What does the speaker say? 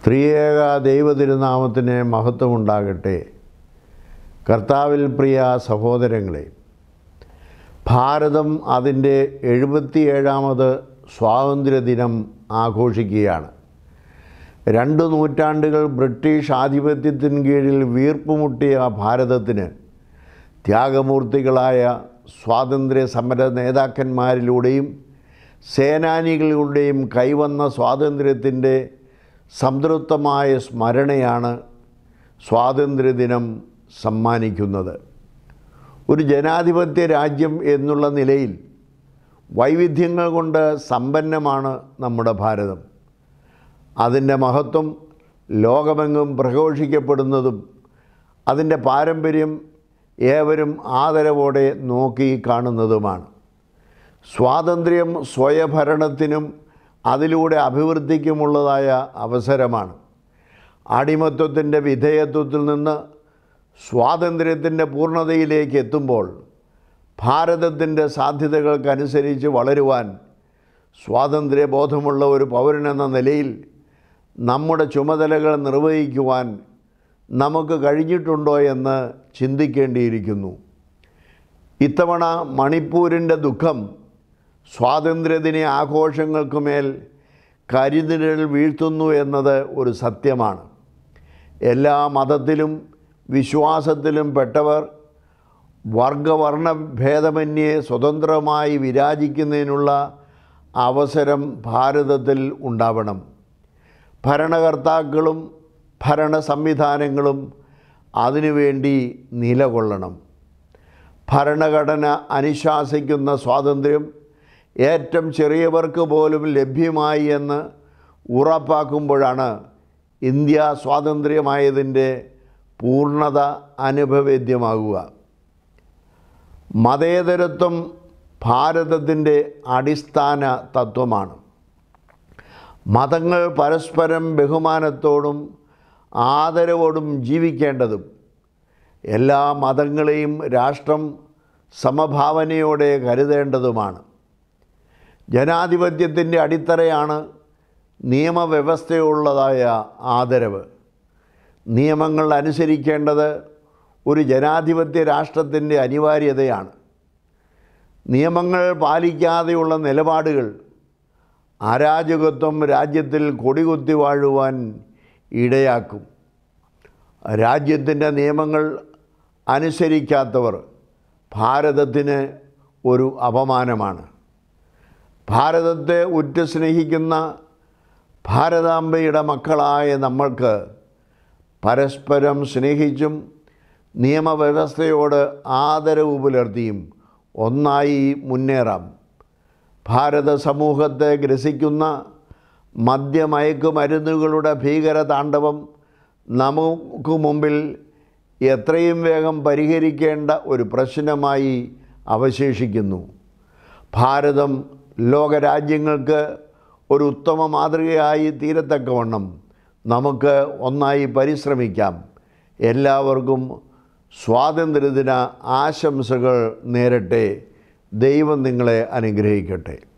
ത്രിയേക ദൈവതിരുനാമത്തിന് മഹത്വമുണ്ടാകട്ടെ കർത്താവിൽ പ്രിയ സഹോദരങ്ങളെ ഭാരതം അതിൻ്റെ എഴുപത്തിയേഴാമത് സ്വാതന്ത്ര്യദിനം ആഘോഷിക്കുകയാണ് രണ്ട് നൂറ്റാണ്ടുകൾ ബ്രിട്ടീഷ് ആധിപത്യത്തിന് കീഴിൽ വീർപ്പുമുട്ടിയ ഭാരതത്തിന് ത്യാഗമൂർത്തികളായ സ്വാതന്ത്ര്യ സമര നേതാക്കന്മാരിലൂടെയും സേനാനികളിലൂടെയും കൈവന്ന സ്വാതന്ത്ര്യത്തിൻ്റെ സംതൃപ്തമായ സ്മരണയാണ് സ്വാതന്ത്ര്യദിനം സമ്മാനിക്കുന്നത് ഒരു ജനാധിപത്യ രാജ്യം എന്നുള്ള നിലയിൽ വൈവിധ്യങ്ങൾ കൊണ്ട് സമ്പന്നമാണ് നമ്മുടെ ഭാരതം അതിൻ്റെ മഹത്വം ലോകമെങ്ങും പ്രഘോഷിക്കപ്പെടുന്നതും അതിൻ്റെ പാരമ്പര്യം ഏവരും ആദരവോടെ നോക്കി കാണുന്നതുമാണ് സ്വാതന്ത്ര്യം സ്വയഭരണത്തിനും അതിലൂടെ അഭിവൃദ്ധിക്കുമുള്ളതായ അവസരമാണ് അടിമത്വത്തിൻ്റെ വിധേയത്വത്തിൽ നിന്ന് സ്വാതന്ത്ര്യത്തിൻ്റെ പൂർണ്ണതയിലേക്ക് എത്തുമ്പോൾ ഭാരതത്തിൻ്റെ സാധ്യതകൾക്കനുസരിച്ച് വളരുവാൻ സ്വാതന്ത്ര്യബോധമുള്ള ഒരു പൗരനെന്ന നിലയിൽ നമ്മുടെ ചുമതലകൾ നിർവഹിക്കുവാൻ നമുക്ക് കഴിഞ്ഞിട്ടുണ്ടോ എന്ന് ചിന്തിക്കേണ്ടിയിരിക്കുന്നു ഇത്തവണ മണിപ്പൂരിൻ്റെ ദുഃഖം സ്വാതന്ത്ര്യദിന ആഘോഷങ്ങൾക്കുമേൽ കരിനിഴൽ വീഴ്ത്തുന്നു എന്നത് ഒരു സത്യമാണ് എല്ലാ മതത്തിലും വിശ്വാസത്തിലും പെട്ടവർ വർഗവർണ്ണ ഭേദമന്യേ സ്വതന്ത്രമായി വിരാജിക്കുന്നതിനുള്ള അവസരം ഭാരതത്തിൽ ഉണ്ടാവണം ഭരണകർത്താക്കളും ഭരണ സംവിധാനങ്ങളും അതിനുവേണ്ടി നിലകൊള്ളണം ഭരണഘടന അനുശാസിക്കുന്ന സ്വാതന്ത്ര്യം ഏറ്റവും ചെറിയവർക്ക് പോലും ലഭ്യമായി എന്ന് ഉറപ്പാക്കുമ്പോഴാണ് ഇന്ത്യ സ്വാതന്ത്ര്യമായതിൻ്റെ പൂർണ്ണത അനുഭവേദ്യമാകുക മതേതരത്വം ഭാരതത്തിൻ്റെ അടിസ്ഥാന തത്വമാണ് മതങ്ങൾ പരസ്പരം ബഹുമാനത്തോടും ആദരവോടും ജീവിക്കേണ്ടതും എല്ലാ മതങ്ങളെയും രാഷ്ട്രം സമഭാവനയോടെ കരുതേണ്ടതുമാണ് ജനാധിപത്യത്തിൻ്റെ അടിത്തറയാണ് നിയമവ്യവസ്ഥയുള്ളതായ ആദരവ് നിയമങ്ങൾ അനുസരിക്കേണ്ടത് ഒരു ജനാധിപത്യ രാഷ്ട്രത്തിൻ്റെ അനിവാര്യതയാണ് നിയമങ്ങൾ പാലിക്കാതെയുള്ള നിലപാടുകൾ അരാജകത്വം രാജ്യത്തിൽ കൊടികുത്തി വാഴുവാൻ ഇടയാക്കും രാജ്യത്തിൻ്റെ നിയമങ്ങൾ അനുസരിക്കാത്തവർ ഭാരതത്തിന് ഒരു അപമാനമാണ് ഭാരതത്തെ ഉറ്റു സ്നേഹിക്കുന്ന ഭാരതാംബയുടെ മക്കളായ നമ്മൾക്ക് പരസ്പരം സ്നേഹിച്ചും നിയമവ്യവസ്ഥയോട് ആദരവ് പുലർത്തിയും ഒന്നായി മുന്നേറാം ഭാരത സമൂഹത്തെ ഗ്രസിക്കുന്ന മദ്യമയക്കുമരുന്നുകളുടെ ഭീകര താണ്ഡവം നമുക്ക് മുമ്പിൽ എത്രയും വേഗം പരിഹരിക്കേണ്ട ഒരു പ്രശ്നമായി അവശേഷിക്കുന്നു ഭാരതം ലോകരാജ്യങ്ങൾക്ക് ഒരു ഉത്തമ മാതൃകയായി തീരത്തക്കവണ്ണം നമുക്ക് ഒന്നായി പരിശ്രമിക്കാം എല്ലാവർക്കും സ്വാതന്ത്ര്യദിന ആശംസകൾ നേരട്ടെ ദൈവം നിങ്ങളെ അനുഗ്രഹിക്കട്ടെ